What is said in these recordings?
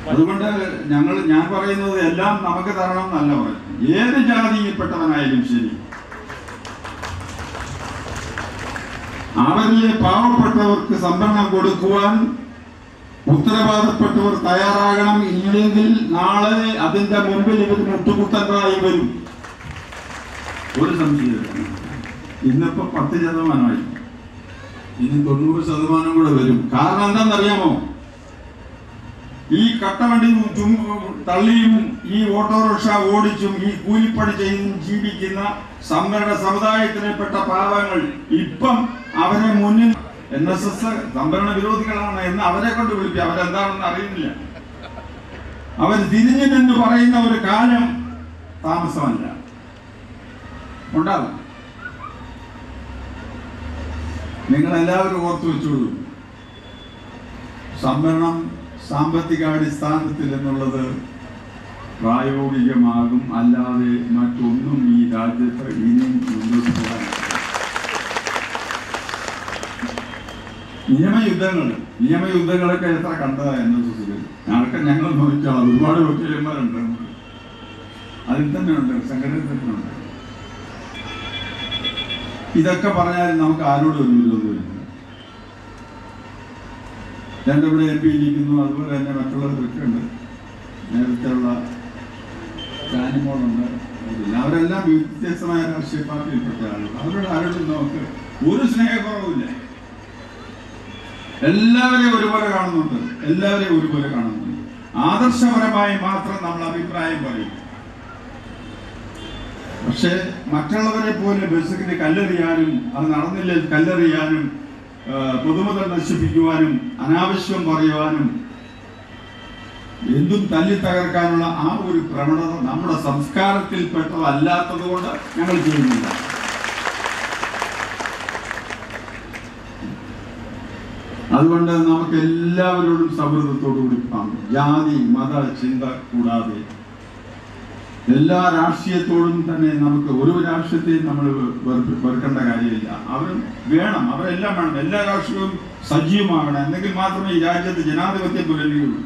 അതുകൊണ്ട് ഞങ്ങൾ ഞാൻ പറയുന്നത് എല്ലാം നമുക്ക് തരണം എന്നല്ല പറയുന്നത് ഏത് ജാതിയിൽപ്പെട്ടവനായാലും ശരി അവരിലെ പാവപ്പെട്ടവർക്ക് സംവരണം കൊടുക്കുവാൻ ഉത്തരവാദപ്പെട്ടവർ തയ്യാറാകണം ഇല്ലെങ്കിൽ നാളെ അതിന്റെ മുമ്പിൽ ഇവർ മുട്ടുകുത്തങ്ങളായി വരും ഒരു സംശയമില്ല ഇന്നിപ്പോ പത്ത് ശതമാനമായി ഇനി തൊണ്ണൂറ് ശതമാനം കൂടെ വരും കാരണം എന്താണെന്നറിയാമോ ഈ കട്ടവണ്ടി ചും- തള്ളിയും ഈ ഓട്ടോറിക്ഷ ഓടിച്ചും ഈ കൂലിപ്പണി ചെയ്തും ജീവിക്കുന്ന സംവരണ സമുദായത്തിനെപ്പെട്ട പാവങ്ങൾ ഇപ്പം അവരെ മുന്നിൽ എൻ എസ് എസ് സംവരണ വിരോധികളാണ് എന്ന് അവരെ കൊണ്ട് വിളിക്കുക അവരെന്താണെന്ന് അറിയുന്നില്ല അവർ തിരിഞ്ഞു നിന്ന് പറയുന്ന ഒരു കാലം താമസമല്ല ഉണ്ടാകും നിങ്ങൾ എല്ലാവരും ഓർത്തു വെച്ചോളൂ സംവരണം സാമ്പത്തിക അടിസ്ഥാനത്തിൽ എന്നുള്ളത് പ്രായോഗികമാകും അല്ലാതെ മറ്റൊന്നും ഈ രാജ്യത്ത് ഇനിയും മുന്നോട്ട് പോകാൻ നിയമയുദ്ധങ്ങൾ നിയമയുദ്ധങ്ങളൊക്കെ എത്ര കണ്ടതാ എന്ന സുഖം ഞങ്ങൾക്ക് ഞങ്ങൾ നോക്കിയാൽ ഒരുപാട് വക്കീലന്മാരുണ്ട് നമുക്ക്. അതിൽ തന്നെ ഉണ്ട് സംഘടനയിൽ തന്നെ ഉണ്ട് ഇതൊക്കെ പറഞ്ഞാൽ നമുക്ക് ആരോടും ഒരു വിരോധമില്ല രണ്ടിവിടെ എം പി ഇരിക്കുന്നു അതുപോലെ തന്നെ മറ്റുള്ളവരൊക്കെ ഉണ്ട് നേരത്തെയുള്ള ജാനിമോളുണ്ട് അവരില്ല. അവരെല്ലാം വ്യത്യസ്തമായ രാഷ്ട്രീയ പാർട്ടിയിൽപ്പെട്ട ആളുകൾ അവരോട് ആരോടും നമുക്ക് ഒരു സ്നേഹക്കുറവുമില്ല എല്ലാവരെയും ഒരുപോലെ കാണുന്നുണ്ട് എല്ലാവരെയും ഒരുപോലെ കാണുന്നുണ്ട് ആദർശപരമായി മാത്രം നമ്മൾ അഭിപ്രായം പറയും പക്ഷേ മറ്റുള്ളവരെ പോലെ ബസ്സിന് കല്ലെറിയാനും അത് നടന്നില്ല കല്ലെറിയാനും ആ, പൊതുമുതൽ നശിപ്പിക്കുവാനും അനാവശ്യം പറയുവാനും എന്തും തല്ലി തകർക്കാനുള്ള ആ ഒരു പ്രവണത നമ്മുടെ സംസ്കാരത്തിൽപ്പെട്ടതല്ലാത്തത് കൊണ്ട് ഞങ്ങൾ ചെയ്യുന്നില്ല അതുകൊണ്ട് നമുക്ക് എല്ലാവരോടും സൗഹൃദത്തോടു കൂടി പോകാം ജാതി മത ചിന്ത കൂടാതെ എല്ലാ രാഷ്ട്രീയത്തോടും തന്നെ നമുക്ക് ഒരു രാഷ്ട്രീയത്തെയും നമ്മൾ വെറുപ്പ് വെറുക്കേണ്ട കാര്യമില്ല അവരും വേണം അവരെല്ലാം വേണം എല്ലാ രാഷ്ട്രീയവും സജീവമാകണം എന്നെങ്കിൽ മാത്രമേ ഈ രാജ്യത്ത് ജനാധിപത്യം പുലരുകയുള്ളൂ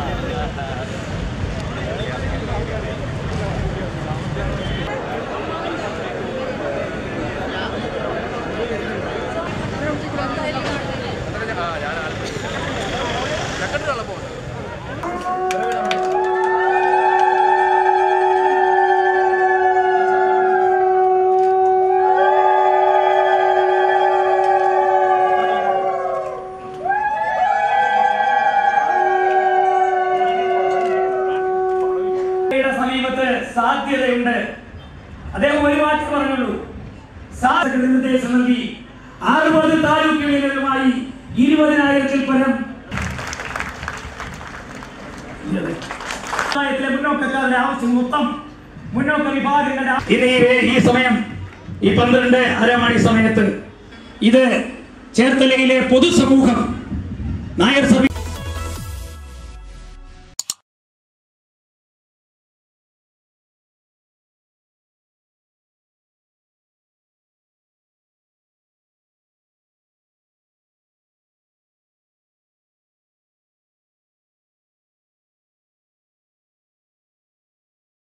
യുടെ സമീപത്ത് സാധ്യതയുണ്ട് അദ്ദേഹം ഒരു വാക്ക് പറഞ്ഞുള്ളൂ സാധ്യത നിർദ്ദേശം നൽകി അറുപത് താലൂക്ക് യൂണിയനുകളുമായി ഇരുപതിനായിരത്തിൽ പരം പഞ്ചായത്തിലെ മുന്നോക്കക്കാരുടെ ആവശ്യം മൊത്തം മുന്നോക്ക വിഭാഗങ്ങളുടെ ആ- ഇത് ഈ- ഈ സമയം ഈ പന്ത്രണ്ട് അരമണി സമയത്ത് ഇത് ചേർത്തലയിലെ പൊതുസമൂഹം നായർ സഭ